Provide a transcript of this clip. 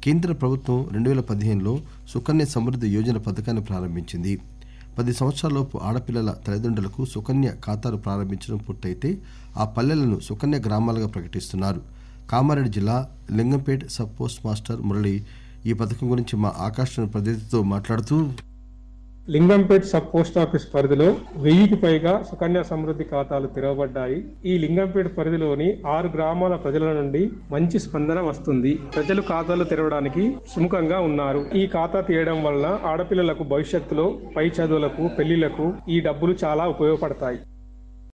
కేంద్ర ప్రభుత్వం రెండు వేల పదిహేనులో సుకన్య సమృద్ధి యోజన పథకాన్ని ప్రారంభించింది పది సంవత్సరాలలోపు ఆడపిల్లల తల్లిదండ్రులకు సుకన్య ఖాతాలు ప్రారంభించడం పూర్తయితే ఆ పల్లెలను సుకన్య గ్రామాలుగా ప్రకటిస్తున్నారు కామారెడ్డి జిల్లా Lingampet sub post master Murali ఈ పథకం గురించి మా ఆకాశవాణి ప్రతినిధితో మాట్లాడుతూ లింగంపేట్ సబ్ పోస్ట్ ఆఫీస్ పరిధిలో వెయ్యికి పైగా సుకన్య సమృద్ధి ఖాతాలు తెరవబడ్డాయి ఈ లింగంపేట్ పరిధిలోని ఆరు గ్రామాల ప్రజల నుండి మంచి స్పందన వస్తుంది ప్రజలు ఖాతాలు తెరవడానికి సుముఖంగా ఉన్నారు ఈ ఖాతా తీయడం వల్ల ఆడపిల్లలకు భవిష్యత్తులో పై చదువులకు పెళ్లిళ్లకు ఈ డబ్బులు చాలా ఉపయోగపడతాయి